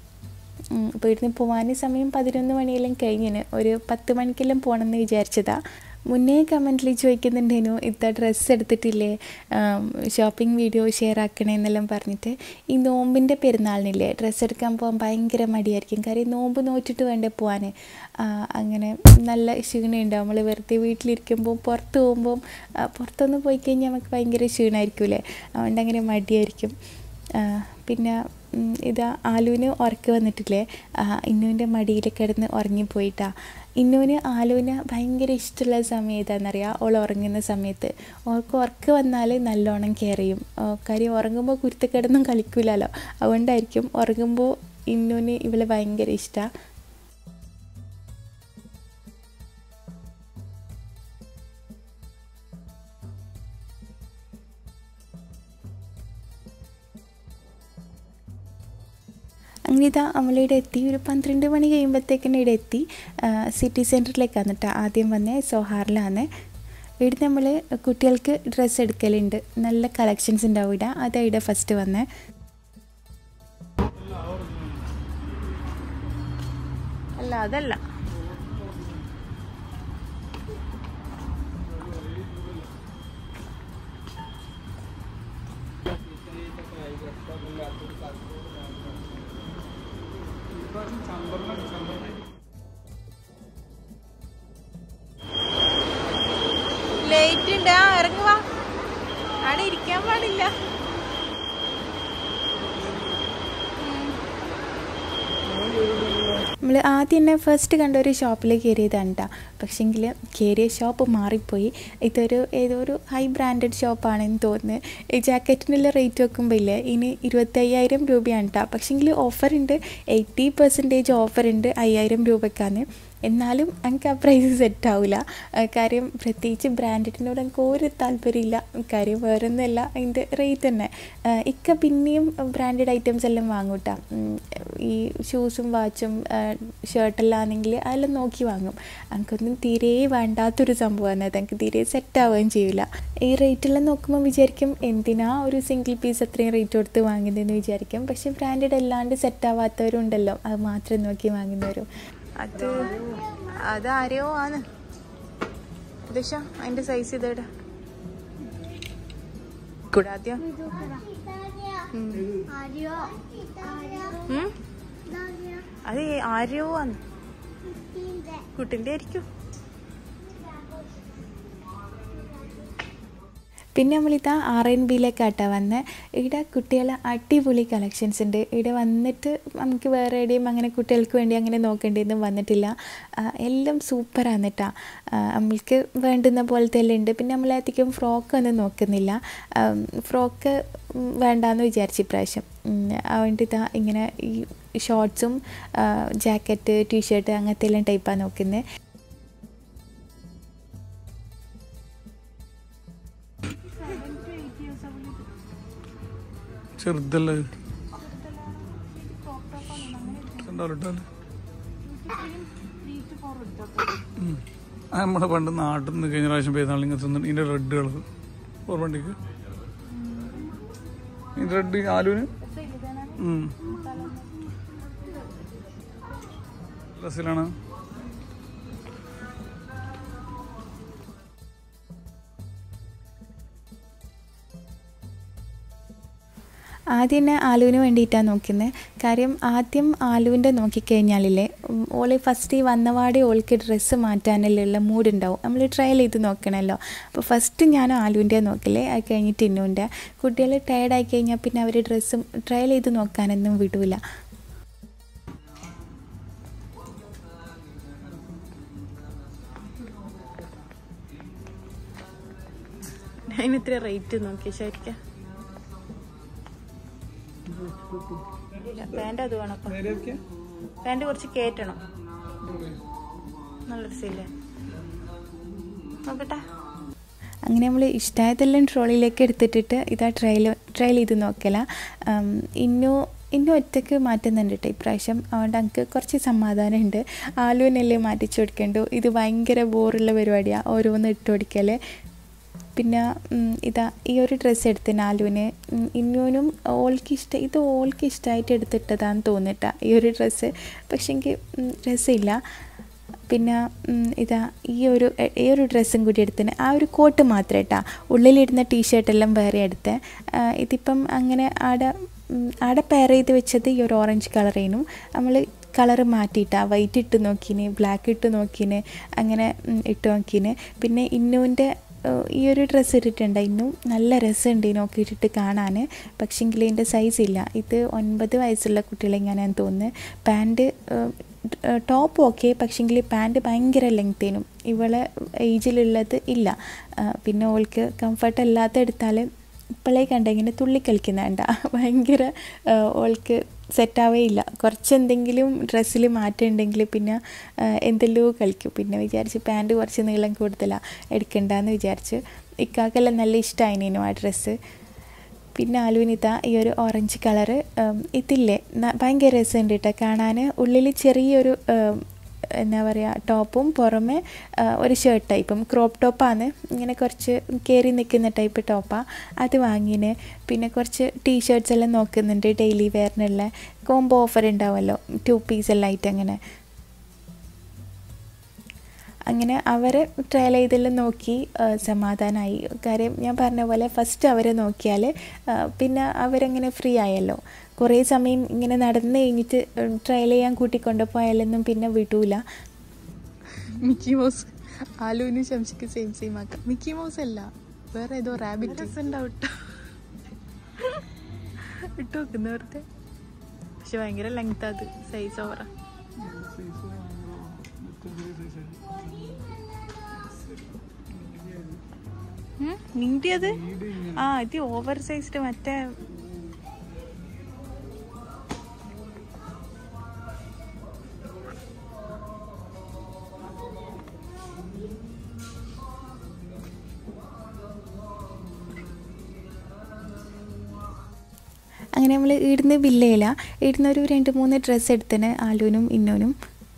ഉം, അപ്പോൾ ഇവിടുന്ന് പോകാൻ സമയം പതിനൊന്ന് മണിയെല്ലാം കഴിഞ്ഞിന് ഒരു പത്ത് മണിക്കെല്ലാം പോകണമെന്ന് വിചാരിച്ചതാ മുന്നേ കമൻറ്റിൽ ചോദിക്കുന്നുണ്ടേനു ഇത്ത ഡ്രസ്സ് എടുത്തിട്ടില്ലേ ഷോപ്പിംഗ് വീഡിയോ ഷെയർ ആക്കണേ എന്നെല്ലാം പറഞ്ഞിട്ട് ഈ നോമ്പിൻ്റെ പെരുന്നാളിനില്ലേ ഡ്രസ്സ് എടുക്കാൻ പോകാൻ ഭയങ്കര മടിയായിരിക്കും കാര്യം നോമ്പ് നോറ്റിട്ട് വേണ്ടേ പോകാൻ അങ്ങനെ നല്ല ക്ഷീണമുണ്ടാവും നമ്മൾ വെറുതെ വീട്ടിലിരിക്കുമ്പോൾ പുറത്ത് പോകുമ്പം ആ, പുറത്തൊന്ന് പോയി കഴിഞ്ഞാൽ നമുക്ക് ഭയങ്കര ക്ഷീണമായിരിക്കുമല്ലേ അതുകൊണ്ട് അങ്ങനെ മടിയായിരിക്കും ആ, പിന്നെ ഉം, ഇതാ ആലുവിന് ഉറക്ക് വന്നിട്ടില്ലേ ആ, ഇന്നുവിൻ്റെ മടിയിൽ കിടന്ന് ഉറങ്ങിപ്പോയിട്ടാ ഇന്നുവിന് ആലുവിന് ഭയങ്കര ഇഷ്ടമുള്ള സമയം ഏതാണെന്നറിയാം അവൾ ഉറങ്ങുന്ന സമയത്ത് അവൾക്ക് ഉറക്ക് വന്നാൽ നല്ലോണം കെയർ ചെയ്യും ആ, കാര്യം ഉറങ്ങുമ്പോൾ കുരുത്തക്കിടന്നും കളിക്കൂലല്ലോ അതുകൊണ്ടായിരിക്കും ഉറങ്ങുമ്പോൾ ഇന്നുവിന് ഇവളെ ഭയങ്കര ഇഷ്ടമാണ് അങ്ങനെ ഇതാ നമ്മളിവിടെ എത്തി ഒരു പന്ത്രണ്ട് മണി കഴിയുമ്പോഴത്തേക്കിന് ഇവിടെ എത്തി ആ, സിറ്റി സെൻറ്ററിലേക്കാണ് കേട്ടോ ആദ്യം വന്നേ സോഹാറിലാണ് ഇവിടെ നമ്മൾ കുട്ടികൾക്ക് ഡ്രസ്സ് എടുക്കലുണ്ട് നല്ല കളക്ഷൻസ് ഉണ്ടാവും ഇവിടെ അതാ ഇവിടെ ഫസ്റ്റ് വന്നേ അല്ല അതല്ല ലേറ്റ് ഉണ്ട് ആ ഇറങ്ങുക അവിടെ ഇരിക്കാൻ പാടില്ല നമ്മൾ ആദ്യം തന്നെ ഫസ്റ്റ് കണ്ട ഒരു ഷോപ്പിൽ കയറിയതാണ് കേട്ടോ പക്ഷേങ്കിൽ കയറിയ ഷോപ്പ് മാറിപ്പോയി ഇതൊരു ഏതോ ഒരു ഹൈ ബ്രാൻഡഡ് ഷോപ്പാണെന്ന് തോന്നുന്നു ഈ ജാക്കറ്റിനുള്ള റേറ്റ് നോക്കുമ്പോൾ ഇല്ലേ ഇനി ഇരുപത്തയ്യായിരം രൂപയാണ് കേട്ടോ പക്ഷേങ്കിൽ ഓഫർ ഉണ്ട് എയ്റ്റി പെർസെൻറ്റേജ് ഓഫർ ഉണ്ട് അയ്യായിരം രൂപക്കാണ് എന്നാലും എനിക്ക് ആ പ്രൈസ് സെറ്റ് ആവില്ല കാര്യം പ്രത്യേകിച്ച് ബ്രാൻഡഡിനോട് എനിക്ക് ഒരു താല്പര്യമില്ല കാര്യം വേറൊന്നുമല്ല അതിൻ്റെ റേറ്റ് തന്നെ ആ, ഇക്ക പിന്നെയും ബ്രാൻഡഡ് ഐറ്റംസ് എല്ലാം വാങ്ങും കേട്ടോ ഈ ഷൂസും വാച്ചും ഷർട്ടെല്ലാം ആണെങ്കിൽ അതെല്ലാം നോക്കി വാങ്ങും എനിക്കൊന്നും തീരെ വേണ്ടാത്തൊരു സംഭവമാണ് അത് എനിക്ക് തീരെ സെറ്റ് ആവുകയും ചെയ്യില്ല ഈ റേറ്റെല്ലാം നോക്കുമ്പോൾ വിചാരിക്കും എന്തിനാ ഒരു സിംഗിൾ പീസ് അത്രയും റേറ്റ് കൊടുത്ത് വാങ്ങുന്നതെന്ന് വിചാരിക്കും പക്ഷേ ബ്രാൻഡഡ് അല്ലാണ്ട് സെറ്റ് ആവാത്തവരുണ്ടല്ലോ അത് മാത്രം നോക്കി വാങ്ങുന്നവരും അത് അത് ആരെയോ ആണ് ദശ അതിന്റെ സൈസ് ഇതേടാ കൂടാദ്യം അത് ആരെയോ ആണ് കുട്ടിൻ്റെ ആയിരിക്കും പിന്നെ നമ്മളിതാ ആർ എൻ ബിയിലേക്കാട്ടാ വന്ന് ഇവിടെ കുട്ടികളെ അടിപൊളി കളക്ഷൻസ് ഉണ്ട് ഇവിടെ വന്നിട്ട് നമുക്ക് വേറെ എവിടെയും അങ്ങനെ കുട്ടികൾക്ക് വേണ്ടി അങ്ങനെ നോക്കേണ്ടിയൊന്നും വന്നിട്ടില്ല ആ, എല്ലാം സൂപ്പറാണ് കേട്ടോ നമ്മൾക്ക് വേണ്ടുന്ന പോലത്തെ എല്ലാം ഉണ്ട് പിന്നെ നമ്മളധികം ഫ്രോക്ക് ഒന്നും നോക്കുന്നില്ല ഫ്രോക്ക് വേണ്ടാന്ന് വിചാരിച്ചു ഇപ്രാവശ്യം ഉം, അതുകൊണ്ട് ഇതാ ഇങ്ങനെ ഈ ഷോർട്സും ജാക്കറ്റ് ടീഷർട്ട് അങ്ങനത്തെ എല്ലാം ടൈപ്പാണ് നോക്കുന്നത് ചെറുതല്ലേ ഉണ്ടാവില്ല നമ്മുടെ പണ്ട് നാട്ടിൽ നിന്ന് കഴിഞ്ഞ പ്രാവശ്യം പെയ്താൾ ഇങ്ങനെ തിന്നു ഇതിന്റെ റെഡ് കളർ ഓർമ്മണ്ടിക്ക് ഇതിന്റെ റെഡ് ആലുവിന് ഉം. ഡ്രസ്സിലാണ് ആദ്യം തന്നെ ആലുവിന് വേണ്ടിയിട്ടാണ് നോക്കുന്നത് കാര്യം ആദ്യം ആലുവിൻ്റെ നോക്കിക്കഴിഞ്ഞാലില്ലേ ഉം, ഓള് ഫസ്റ്റ് ഈ വന്നപാടെ ഓൾക്ക് ഡ്രസ്സ് മാറ്റാനുള്ള മൂഡ് ഉണ്ടാവും നമ്മൾ ട്രയൽ ചെയ്ത് നോക്കണമല്ലോ അപ്പോൾ ഫസ്റ്റ് ഞാൻ ആലുവിൻ്റെ നോക്കലേ അത് കഴിഞ്ഞിട്ട് ഇന്നുവിൻ്റെ കുട്ടികൾ ടയർഡായി കഴിഞ്ഞാൽ പിന്നെ അവർ ഡ്രസ്സ് ട്രയൽ ചെയ്ത് നോക്കാനൊന്നും വിടൂല അതിനെത്ര റേറ്റ് നോക്കി ശരിക്കും പാൻറ് അത് വേണം പാൻറ് കുറച്ച് കയറ്റണം നല്ല രസമില്ലേ നോക്കട്ടെ അങ്ങനെ നമ്മൾ ഇഷ്ടമായതെല്ലാം ട്രോളിയിലേക്ക് എടുത്തിട്ടിട്ട് ഇതാ ട്രയൽ ട്രയൽ ചെയ്ത് നോക്കല ഇന്നു ഇന്നും ഒറ്റയ്ക്ക് മാറ്റുന്നുണ്ട് കേട്ടോ ഇപ്രാവശ്യം അതുകൊണ്ട് എനിക്ക് കുറച്ച് സമാധാനമുണ്ട് ആലുവിനല്ലേ മാറ്റിച്ചു കൊടുക്കണ്ടു ഇത് ഭയങ്കര ബോറുള്ള പരിപാടിയാണ് ഓരോന്ന് ഇട്ട് കൊടുക്കൽ പിന്നെ ഉം, ഇതാ ഈ ഒരു ഡ്രസ്സ് എടുത്തിന് ആലുവിന് ഉം, ഇന്നൂനും ഓൾക്ക് ഇഷ്ടം ഇത് ഓൾക്ക് ഇഷ്ടമായിട്ട് എടുത്തിട്ടതാന്ന് തോന്നിട്ട ഈ ഒരു ഡ്രസ്സ് പക്ഷേ എനിക്ക് രസമില്ല പിന്നെ ഉം, ഇതാ ഈ ഒരു എ- ഈ ഒരു ഡ്രസ്സും കൂടി എടുത്തിന് ആ ഒരു കോട്ട് മാത്രം ഇട്ടാ ഉള്ളിലിടുന്ന ടീഷർട്ടെല്ലാം വേറെ എടുത്ത് ആ, ഇതിപ്പം അങ്ങനെ ആടെ ഉം, ആടെ പെയർ ചെയ്ത് വെച്ചത് ഈ ഒരു ഓറഞ്ച് കളറേനും നമ്മൾ കളറ് മാറ്റിയിട്ടാ വൈറ്റ് ഇട്ട് നോക്കീന് ബ്ലാക്ക് ഇട്ട് നോക്കീന് അങ്ങനെ ഉം, ഇട്ട് നോക്കീന് പിന്നെ ഇന്നുവിൻ്റെ ഈ ഒരു ഡ്രസ്സ് ഇട്ടിട്ടുണ്ട് ഇന്നും നല്ല രസമുണ്ട് ഈ നോക്കിയിട്ടിട്ട് കാണാൻ പക്ഷെങ്കിൽ ഇതിൻ്റെ സൈസ് ഇല്ല ഇത് ഒൻപത് വയസ്സുള്ള കുട്ടികളെ ഞാനാന്ന് തോന്നുന്നു പാൻറ് ടോപ്പ് ഓക്കെ പക്ഷെങ്കിൽ പാൻറ് ഭയങ്കര ലെങ്തേനും ഇവളെ ഏജിലുള്ളത് ഇല്ല ആ, പിന്നെ ഓൾക്ക് കംഫർട്ട് അല്ലാത്ത എടുത്താൽ ഇപ്പോഴേ കണ്ട ഇങ്ങനെ തുള്ളിക്കളിക്കുന്ന കണ്ട ഭയങ്കര ആ, ഓൾക്ക് സെറ്റാവേ ഇല്ല കുറച്ച് എന്തെങ്കിലും ഡ്രസ്സിൽ മാറ്റം ഉണ്ടെങ്കിൽ പിന്നെ ആ, എന്തെല്ലോ കളിക്കും പിന്നെ വിചാരിച്ച് പാൻറ് കുറച്ച് നീളം കൂടുതലാണ് എടുക്കണ്ടെന്ന് വിചാരിച്ച് ഇക്കാക്കെല്ലാം നല്ല ഇഷ്ടമായിനു ആ ഡ്രസ്സ് പിന്നെ ആലുവിനിത ഈ ഒരു ഓറഞ്ച് കളറ് ഇതില്ലേ ന- ഭയങ്കര രസമുണ്ട് കേട്ടോ കാണാൻ ഉള്ളിൽ ചെറിയൊരു ഉം, എന്നാ പറയുക ടോപ്പും പുറമെ ആ, ഒരു ഷർട്ട് ടൈപ്പും ക്രോപ്പ് ടോപ്പാണ് ഇങ്ങനെ കുറച്ച് കയറി നിൽക്കുന്ന ടൈപ്പ് ടോപ്പാണ് അത് വാങ്ങിന് പിന്നെ കുറച്ച് ടീഷർട്സ് എല്ലാം നോക്കുന്നുണ്ട് ഡെയിലി വെയറിനുള്ള കോംബോ ഓഫർ ഉണ്ടാവുമല്ലോ ടു പീസ് എല്ലാം ആയിട്ട് അങ്ങനെ അങ്ങനെ അവരെ ട്രയൽ ചെയ്തെല്ലാം നോക്കി ആ, സമാധാനമായി കാര്യം ഞാൻ പറഞ്ഞ പോലെ ഫസ്റ്റ് അവരെ നോക്കിയാൽ ആ, പിന്നെ അവരങ്ങനെ ഫ്രീ ആയല്ലോ കുറേ സമയം ഇങ്ങനെ നടന്ന് കഴിഞ്ഞിട്ട് ട്രയൽ ചെയ്യാൻ കൂട്ടിക്കൊണ്ടുപോയാലൊന്നും പിന്നെ വിടൂല മിക്കി മൗസ് ആലുവിന് ശംസിക്ക് സെയിം സെയിം ആക്കാം മിക്കി മൗസ് അല്ല വേറെ ഏതോ റാബിറ്റ് ഉണ്ടാവും ഇട്ട് വെക്കുന്ന വെറുതെ പക്ഷെ ഭയങ്കര ലെങ്ത് അത് സൈസ് ഓവറാ നിന്റേത് ആ ഇത് ഓവർ സൈസ്ഡ് മറ്റേ അങ്ങനെ നമ്മൾ ഇടുന്ന് ബില്ലയില ഇടുന്ന ഒരു രണ്ട് മൂന്ന് ഡ്രസ്സ് എടുത്തിന് ആലുവിനും ഇന്നോനും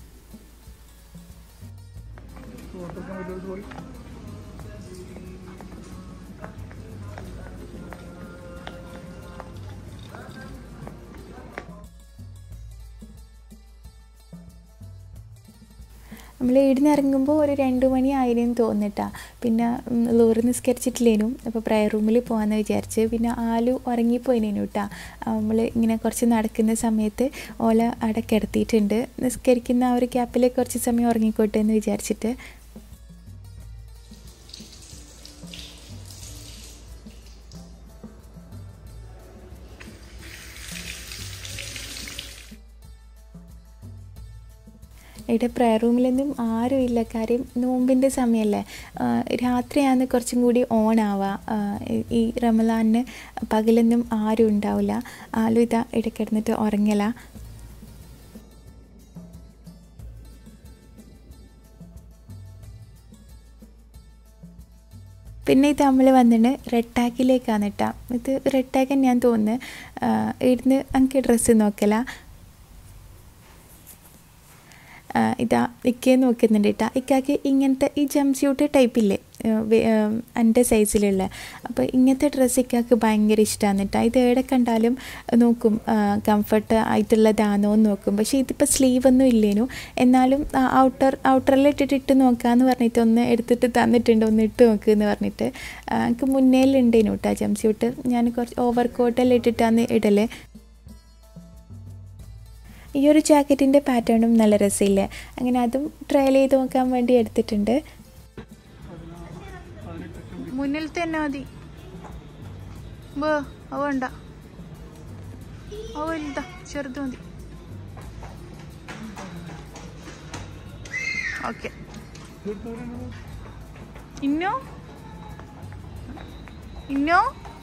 നമ്മൾ ഇവിടുന്ന് ഇറങ്ങുമ്പോൾ ഒരു രണ്ട് മണി ആയിരുന്നു തോന്നിട്ടാ പിന്നെ ലോറി നിസ്കരിച്ചിട്ടില്ലേനും അപ്പോൾ പ്രയർ റൂമിൽ പോകാമെന്ന് വിചാരിച്ച് പിന്നെ ആലു ഉറങ്ങിപ്പോയിനേനു കേട്ടാ നമ്മൾ ഇങ്ങനെ കുറച്ച് നടക്കുന്ന സമയത്ത് ഓല അവിടെ കിടത്തിയിട്ടുണ്ട് നിസ്കരിക്കുന്ന ആ ഒരു ഗ്യാപ്പിൽ കുറച്ച് സമയം ഉറങ്ങിക്കോട്ടെ എന്ന് വിചാരിച്ചിട്ട് ഇവിടെ പ്രയർ റൂമിലൊന്നും ആരും ഇല്ല കാര്യം നോമ്പിൻ്റെ സമയമല്ലേ രാത്രിയാണ് കുറച്ചും കൂടി ഓൺ ആവുക ഈ റമലാനിന് പകലൊന്നും ആരും ഉണ്ടാവില്ല ആലും ഇതാ ഇടയ്ക്കിടന്നിട്ട് ഉറങ്ങല പിന്നെ ഇത് നമ്മൾ വന്നിട്ട് റെഡ് ടാക്കിലേക്കാണ് കേട്ടോ ഇത് റെഡ് ടാക്ക് ഞാൻ തോന്നുന്നു ഇവിടുന്ന് എനിക്ക് ഡ്രസ്സ് നോക്കല ഇതാ ഇക്കയെ നോക്കുന്നുണ്ട് കേട്ടോ ഇക്കാക്ക് ഇങ്ങനത്തെ ഈ ജംപ് സ്യൂട്ട് ടൈപ്പില്ലേ എൻ്റെ സൈസിലുള്ള അപ്പോൾ ഇങ്ങനത്തെ ഡ്രസ്സ് ഇക്കാക്ക് ഭയങ്കര ഇഷ്ടമാണ് കേട്ടോ ഇത് എവിടെ കണ്ടാലും നോക്കും കംഫർട്ട് ആയിട്ടുള്ളതാണോ എന്ന് നോക്കും പക്ഷേ ഇതിപ്പോൾ സ്ലീവ് ഒന്നും ഇല്ലേനു എന്നാലും ഔട്ടർ ഔട്ടറിൽ ഇട്ടിട്ട് ഇട്ട് നോക്കാമെന്ന് പറഞ്ഞിട്ട് ഒന്ന് എടുത്തിട്ട് തന്നിട്ടുണ്ട് ഒന്ന് ഇട്ട് നോക്ക് എന്ന് പറഞ്ഞിട്ട് ആ, എനിക്ക് മുന്നേലുണ്ടേനു കേട്ടോ ജംസ് സ്യൂട്ട് ഞാൻ കുറച്ച് ഓവർ കോട്ടെല്ലാം ഇട്ടിട്ടാണ് ഇടല് ഈ ഒരു ജാക്കറ്റിൻ്റെ പാറ്റേണും നല്ല രസമില്ലേ അങ്ങനെ അതും ട്രയൽ ചെയ്ത് നോക്കാൻ വേണ്ടി എടുത്തിട്ടുണ്ട് മുന്നിൽ തന്നെ മതി ബോ അവ വേണ്ട അവ വലുതാ ചെറുത് മതി ഓക്കെ ഇന്നോ ഇന്നോ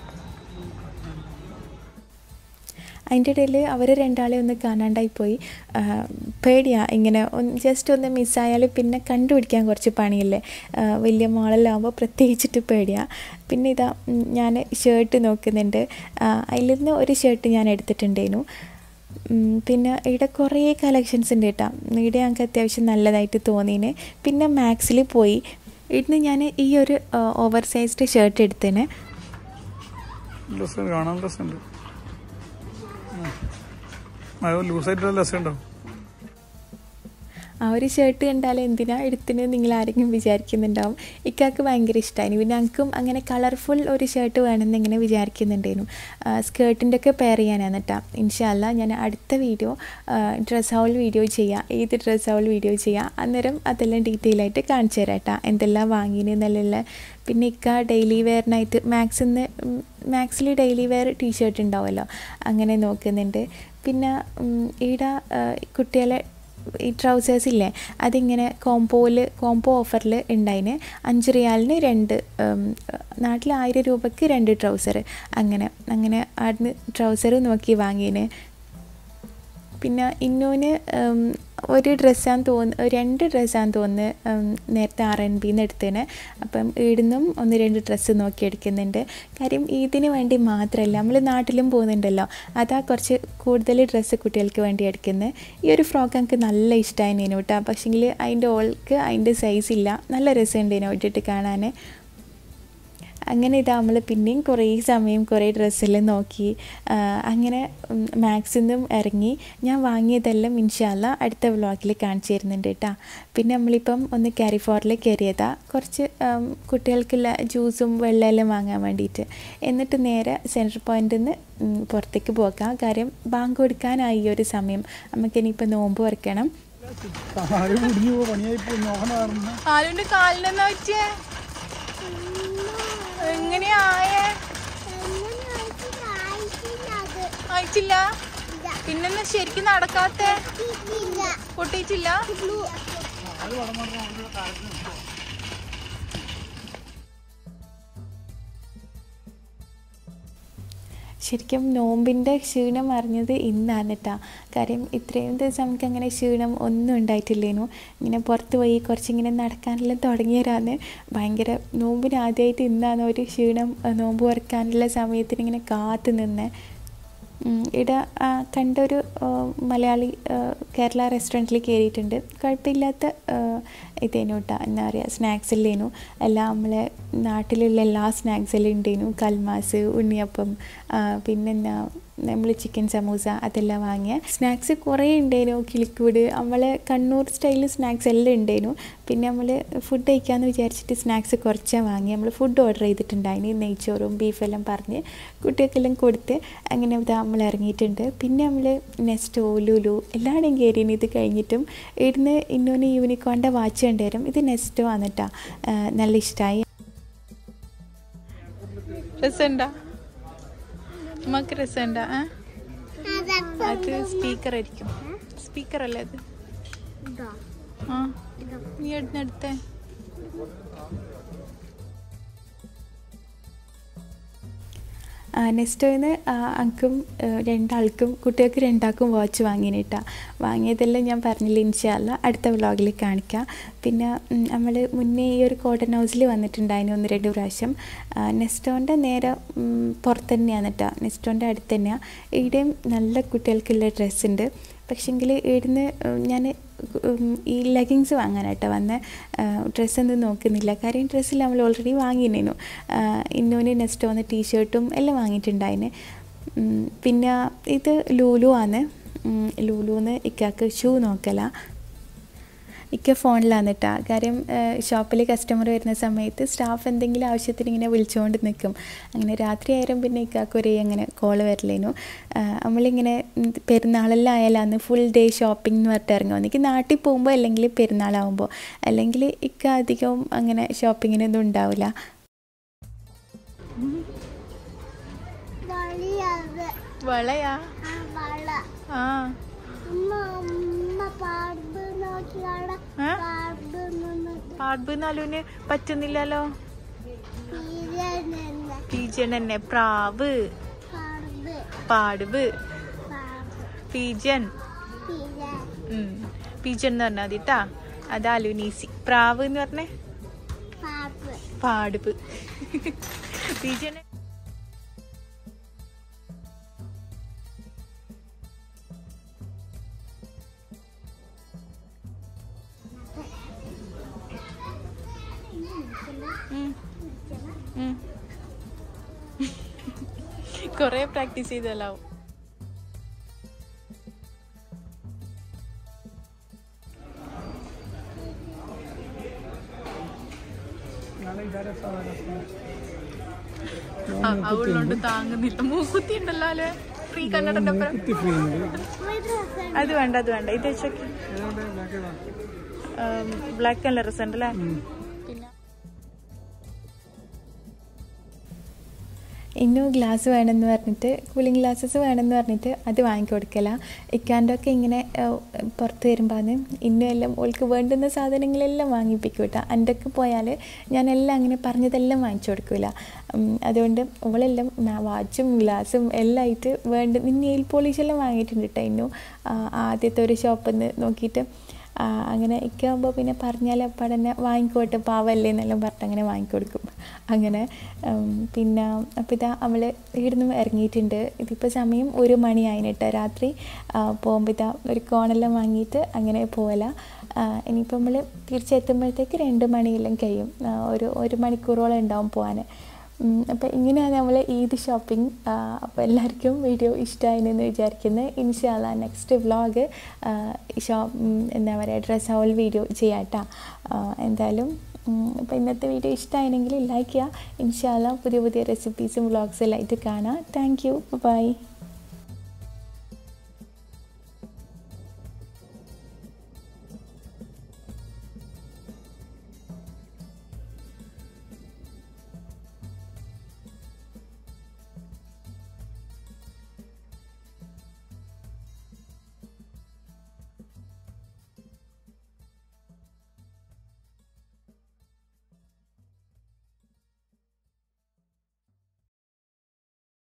അതിൻ്റെ ഇടയിൽ അവർ രണ്ടാളെ ഒന്ന് കാണാണ്ടായി പോയി പേടിയാ ഇങ്ങനെ ഒന്ന് ജസ്റ്റ് ഒന്ന് മിസ്സായാൽ പിന്നെ കണ്ടുപിടിക്കാൻ കുറച്ച് പണിയല്ലേ ആ, വലിയ മോളെല്ലാകുമ്പോൾ പ്രത്യേകിച്ചിട്ട് പേടിയാ പിന്നെ ഇതാ ഉം, ഞാൻ ഷർട്ട് നോക്കുന്നുണ്ട് അതിൽ നിന്ന് ഒരു ഷർട്ട് ഞാൻ എടുത്തിട്ടുണ്ടേനു ഉം, പിന്നെ ഇവിടെ കുറേ കളക്ഷൻസ് ഉണ്ട് കേട്ടോ ഇവിടെ ഞങ്ങൾക്ക് അത്യാവശ്യം നല്ലതായിട്ട് തോന്നീന് പിന്നെ മാക്സിൽ പോയി ഇവിടുന്ന് ഞാൻ ഈ ഒരു ഓവർ സൈസ്ഡ് ഷർട്ട് എടുത്തേനെ രസം കാണാൻ രസമുണ്ട് അത് ലൂസായിട്ടുള്ള രസം ഉണ്ടാവും ആ ഒരു ഷർട്ട് കണ്ടാൽ എന്തിനാ എടുത്തിന് നിങ്ങൾ ആരെങ്കിലും വിചാരിക്കുന്നുണ്ടാവും ഇക്കാക്ക് ഭയങ്കര ഇഷ്ടമായി പിന്നെ ഞങ്ങൾക്കും അങ്ങനെ കളർഫുൾ ഒരു ഷർട്ട് വേണമെന്ന് ഇങ്ങനെ വിചാരിക്കുന്നുണ്ടായിരുന്നു സ്കേർട്ടിൻ്റെ ഒക്കെ പെയർ ചെയ്യാനാണ് കേട്ടോ ഇൻഷാല്ല ഞാൻ അടുത്ത വീഡിയോ ഡ്രസ് ഹൗൾ വീഡിയോ ചെയ്യാം ഏത് ഡ്രസ് ഹൗൾ വീഡിയോ ചെയ്യാം അന്നേരം അതെല്ലാം ഡീറ്റെയിൽ ആയിട്ട് കാണിച്ചു തരാം കേട്ടോ എന്തെല്ലാം വാങ്ങിയെന്നുള്ള പിന്നെ ഇക്ക ഡെയിലി വെയറിനായിട്ട് മാക്സിന്ന് മാക്സിൽ ഡെയിലി വെയർ ടീഷർട്ട് ഉണ്ടാവുമല്ലോ അങ്ങനെ നോക്കുന്നുണ്ട് പിന്നെ ഉം, ഈടെ ആ, കുട്ടികളെ ഈ ട്രൗസേഴ്സ് ഇല്ലേ അതിങ്ങനെ കോംബോയിൽ കോംബോ ഓഫറിൽ ഉണ്ടായിന് അഞ്ച് റിയാലിന് രണ്ട് ഉം, നാട്ടിൽ ആയിരം രൂപയ്ക്ക് രണ്ട് ട്രൗസർ അങ്ങനെ അങ്ങനെ അവിടുന്ന് ട്രൗസർ നോക്കി വാങ്ങിയതിന് പിന്നെ ഇന്നൂന് ഉം, ഒരു ഡ്രസ്സാന്ന് തോന്നുന്നു രണ്ട് ഡ്രസ്സാന്ന് തോന്നുന്നു ഉം, നേരത്തെ ആർ എൻ ബിന്ന് എടുത്തതിന് അപ്പം ഈടുന്നും ഒന്ന് രണ്ട് ഡ്രസ്സ് നോക്കി എടുക്കുന്നുണ്ട് കാര്യം ഇതിന് വേണ്ടി മാത്രമല്ല നമ്മൾ നാട്ടിലും പോകുന്നുണ്ടല്ലോ അതാ കുറച്ച് കൂടുതൽ ഡ്രസ്സ് കുട്ടികൾക്ക് വേണ്ടി എടുക്കുന്നത് ഈ ഒരു ഫ്രോക്ക് എനിക്ക് നല്ല ഇഷ്ടമായിരുന്നു കേട്ടോ പക്ഷേങ്കിൽ അതിൻ്റെ ഓൾക്ക് അതിൻ്റെ സൈസ് ഇല്ല നല്ല രസമുണ്ടേനു ഇട്ടിട്ട് കാണാൻ അങ്ങനെ ഇതാ നമ്മൾ പിന്നെയും കുറേ സമയം കുറേ ഡ്രസ്സെല്ലാം നോക്കി ആ, അങ്ങനെ മാക്സിൽ നിന്നും ഇറങ്ങി ഞാൻ വാങ്ങിയതെല്ലാം ഇൻഷാല്ല അടുത്ത വ്ളോഗിൽ കാണിച്ചു തരുന്നുണ്ട് കേട്ടോ പിന്നെ നമ്മളിപ്പം ഒന്ന് കാരിഫോറിൽ കയറിയതാ കുറച്ച് ഉം, കുട്ടികൾക്കുള്ള ജ്യൂസും വെള്ളമെല്ലാം വാങ്ങാൻ വേണ്ടിയിട്ട് എന്നിട്ട് നേരെ സെൻട്രൽ പോയിന്റിൽ നിന്ന് ഉം, പുറത്തേക്ക് പോകാം കാര്യം ബാങ്ക് കൊടുക്കാനായി ഈ ഒരു സമയം നമുക്കിനിയിപ്പോൾ നോമ്പ് വരയ്ക്കണം ആലുവിന്റെ കാലിനെന്നാ പറ്റിയേ എങ്ങനെയായേ അയച്ചില്ല പിന്നെന്നാ ശരിക്കും നടക്കാത്തെ പൊട്ടിയിട്ടില്ല ശരിക്കും നോമ്പിൻ്റെ ക്ഷീണം അറിഞ്ഞത് ഇന്നാണ് കേട്ടോ കാര്യം ഇത്രയും ദിവസം നമുക്ക് അങ്ങനെ ക്ഷീണം ഒന്നും ഉണ്ടായിട്ടില്ലേനു ഇങ്ങനെ പുറത്ത് പോയി കുറച്ചിങ്ങനെ നടക്കാനെല്ലാം തുടങ്ങിയവരാന്ന് ഭയങ്കര നോമ്പിന് ആദ്യമായിട്ട് ഇന്നാണ് ഒരു ക്ഷീണം ആ, നോമ്പ് തുറക്കാനുള്ള സമയത്തിന് ഇങ്ങനെ കാത്തു നിന്നേ ഉം, ഇവിടെ ആ, കണ്ടൊരു ആ, മലയാളി ആ, കേരള റെസ്റ്റോറൻറ്റിൽ കയറിയിട്ടുണ്ട് കുഴപ്പമില്ലാത്ത ആ, ഇതേനു കേട്ടോ എന്താ പറയുക സ്നാക്സ് എല്ലേനു എല്ലാം നമ്മളെ നാട്ടിലുള്ള എല്ലാ സ്നാക്സ് എല്ലാം ഉണ്ടേനു കൽമാസ് ഉണ്ണിയപ്പം ആ, പിന്നെന്താ നമ്മൾ ചിക്കൻ സമൂസ അതെല്ലാം വാങ്ങിയ സ്നാക്സ് കുറേ ഉണ്ടേനു കിളിക്കൂട് നമ്മളെ കണ്ണൂർ സ്റ്റൈൽ സ്നാക്സ് എല്ലാം ഉണ്ടേനു പിന്നെ നമ്മൾ ഫുഡ് കഴിക്കാമെന്ന് വിചാരിച്ചിട്ട് സ്നാക്സ് കുറച്ചാണ് വാങ്ങി നമ്മൾ ഫുഡ് ഓർഡർ ചെയ്തിട്ടുണ്ടായിന് നെയ്ച്ചോറും ബീഫെല്ലാം പറഞ്ഞ് കുട്ടികൾക്കെല്ലാം കൊടുത്ത് അങ്ങനെ ഇതാ നമ്മൾ ഇറങ്ങിയിട്ടുണ്ട് പിന്നെ നമ്മൾ നെസ്റ്റോ ലുലു എല്ലാവരുടെയും കയറിന് ഇത് കഴിഞ്ഞിട്ടും ഇവിടുന്ന് ഇന്നോന് യൂണിക്കോണിൻ്റെ വാച്ച് കണ്ടുവരും ഇത് നെസ്റ്റോ ആണ് കേട്ടോ നല്ല ഇഷ്ടമായി രസമുണ്ടാ ഉമ്മക്ക് രസമുണ്ടാ ഏ? അത് സ്പീക്കർ ആയിരിക്കും സ്പീക്കർ അല്ലേ അത് ആ നീ എടുത്തെടുത്തേ നെക്സ്റ്റ് അങ്കും രണ്ടാൾക്കും കുട്ടികൾക്ക് രണ്ടാൾക്കും വാച്ച് വാങ്ങിയിട്ടാ വാങ്ങിയതെല്ലാം ഞാൻ പറഞ്ഞില്ല ഇൻഷാല്ല അടുത്ത വ്ളോഗിൽ കാണിക്കാം പിന്നെ നമ്മൾ മുന്നേ ഈ ഒരു കോട്ടൺ ഹൗസിൽ വന്നിട്ടുണ്ടായിരുന്നു ഒന്ന് രണ്ട് പ്രാവശ്യം നെസ്റ്റോൻ്റെ നേരെ ഉം, പുറത്ത് തന്നെയാണ് കേട്ടോ നെസ്റ്റോൻ്റെ അടുത്ത് തന്നെയാണ് ഇവിടെയും നല്ല കുട്ടികൾക്കുള്ള ഡ്രസ്സ് ഉണ്ട് പക്ഷെങ്കിൽ ഇവിടുന്ന് ഞാൻ ഈ ലെഗിങ്സ് വാങ്ങാനായിട്ട് വന്ന ഡ്രസ്സൊന്നും നോക്കുന്നില്ല കാര്യം ഡ്രസ്സിൽ നമ്മൾ ഓൾറെഡി വാങ്ങിയിരുന്നു ഇന്നോന് നെക്സ്റ്റ് വന്ന ടീഷർട്ടും എല്ലാം വാങ്ങിയിട്ടുണ്ടായിന് ഉം, പിന്നെ ഇത് ലൂലു ആണ് ഉം, ലൂലുന്ന് ഇക്കാക്ക് ഷൂ നോക്കല ഇക്ക ഫോണിലാണ് കേട്ടോ കാര്യം ഷോപ്പിൽ കസ്റ്റമർ വരുന്ന സമയത്ത് സ്റ്റാഫ് എന്തെങ്കിലും ആവശ്യത്തിന് ഇങ്ങനെ വിളിച്ചുകൊണ്ട് നിൽക്കും അങ്ങനെ രാത്രി ആയാലും പിന്നെ ഇക്കാക്ക് ഒരേ അങ്ങനെ കോൾ വരലേനു ആ, നമ്മളിങ്ങനെ ഉം, പെരുന്നാളെല്ലാം ആയാലാണ് ഫുൾ ഡേ ഷോപ്പിംഗ് എന്ന് പറഞ്ഞിട്ട് ഇറങ്ങുക എനിക്ക് നാട്ടിൽ പോകുമ്പോൾ അല്ലെങ്കിൽ പെരുന്നാളാവുമ്പോൾ അല്ലെങ്കിൽ ഇക്ക അധികവും അങ്ങനെ ഷോപ്പിങ്ങിനൊന്നും ഉണ്ടാവില്ല വളിയത് വളയാ ആ വള ആ ഉമ്മ ഉമ്മ പാമ്പ് നോക്കിയാണ് ഏ? പാമ്പ് നിന്ന് പാടുബ് നാലുവിന് പറ്റുന്നില്ലല്ലോ തീരുന്ന പീജൻ തന്നെ പ്രാവ് പാമ്പ് പാടുബ് പാമ്പ് പീജൻ തീരാൻ ഉം. പീജൻ എന്ന് പറഞ്ഞാൽ മതി ട്ടാ അത് അലുനീസി പ്രാവ് എന്ന് പറഞ്ഞേ പാമ്പ് പാടുബ് പീജൻ കൊറേ പ്രാക്ടീസ് ചെയ്തല്ലാവും അവളുകൊണ്ട് താങ്ങുന്നില്ല മൂക്കുത്തി ഉണ്ടല്ലോ അല്ലേ ഫ്രീ കന്നഡന്റെ ഒപ്പം അത് വേണ്ട അത് വേണ്ട ഇത് വെച്ചോക്കെ ബ്ലാക്ക് കളർ ഡ്രസ് ഉണ്ടല്ലേ പിന്നെ ഇന്നും ഗ്ലാസ് വേണമെന്ന് പറഞ്ഞിട്ട് കൂളിംഗ് ഗ്ലാസ്സസ് വേണമെന്ന് പറഞ്ഞിട്ട് അത് വാങ്ങിക്കൊടുക്കല ഇക്കാൻ്റെ ഒക്കെ ഇങ്ങനെ ഏഹ്, പുറത്ത് വരുമ്പോൾ ഇന്നും എല്ലാം ഓൾക്ക് വേണ്ടുന്ന സാധനങ്ങളെല്ലാം വാങ്ങിപ്പിക്കും കേട്ടോ എൻ്റെ ഒക്കെ പോയാൽ ഞാനെല്ലാം അങ്ങനെ പറഞ്ഞതെല്ലാം വാങ്ങിച്ചു കൊടുക്കില്ല അതുകൊണ്ട് ഓളെല്ലാം മ- വാച്ചും ഗ്ലാസും എല്ലാം ആയിട്ട് വേണ്ട നെയിൽ പോളിഷെല്ലാം വാങ്ങിയിട്ടുണ്ട് കേട്ടോ ഇന്നും ആ, ആദ്യത്തെ ഒരു ഷോപ്പിൽ നിന്ന് നോക്കിയിട്ട് ആ, അങ്ങനെ ഇക്കാകുമ്പോൾ പിന്നെ പറഞ്ഞാൽ അപ്പം തന്നെ വാങ്ങിക്കോട്ടെ പാവല്ലേ എന്നെല്ലാം പറഞ്ഞിട്ട് അങ്ങനെ വാങ്ങിക്കൊടുക്കും അങ്ങനെ ഉം, പിന്നെ അപ്പോൾ ഇതാ അവൾ ഇവിടുന്ന് ഇറങ്ങിയിട്ടുണ്ട് ഇതിപ്പോൾ സമയം ഒരു മണിയായിന് കേട്ടോ രാത്രി പോകുമ്പോൾ ഇതാ ഒരു കോണെല്ലാം വാങ്ങിയിട്ട് അങ്ങനെ പോകല ഇനിയിപ്പോൾ നമ്മൾ തിരിച്ചെത്തുമ്പോഴത്തേക്ക് രണ്ട് മണിയെല്ലാം കഴിയും ആ, ഒരു ഒരു മണിക്കൂറോളം ഉണ്ടാവും പോകാൻ അപ്പോൾ ഇങ്ങനെയാണ് നമ്മൾ ഈദ് ഷോപ്പിംഗ് അപ്പോൾ എല്ലാവർക്കും വീഡിയോ ഇഷ്ടമായെന്ന് വിചാരിക്കുന്നത് ഇൻഷാല്ല നെക്സ്റ്റ് വ്ളോഗ് ഷോ എന്താ പറയുക ഡ്രസ് ഹോൾ വീഡിയോ ചെയ്യാം കേട്ടോ എന്തായാലും അപ്പോൾ ഇന്നത്തെ വീഡിയോ ഇഷ്ടമായെങ്കിൽ ലൈക്ക് ചെയ്യുക ഇൻഷാല്ല പുതിയ പുതിയ റെസിപ്പീസും വ്ളോഗ്സും എല്ലാം ആയിട്ട് കാണാം താങ്ക് യു ബൈ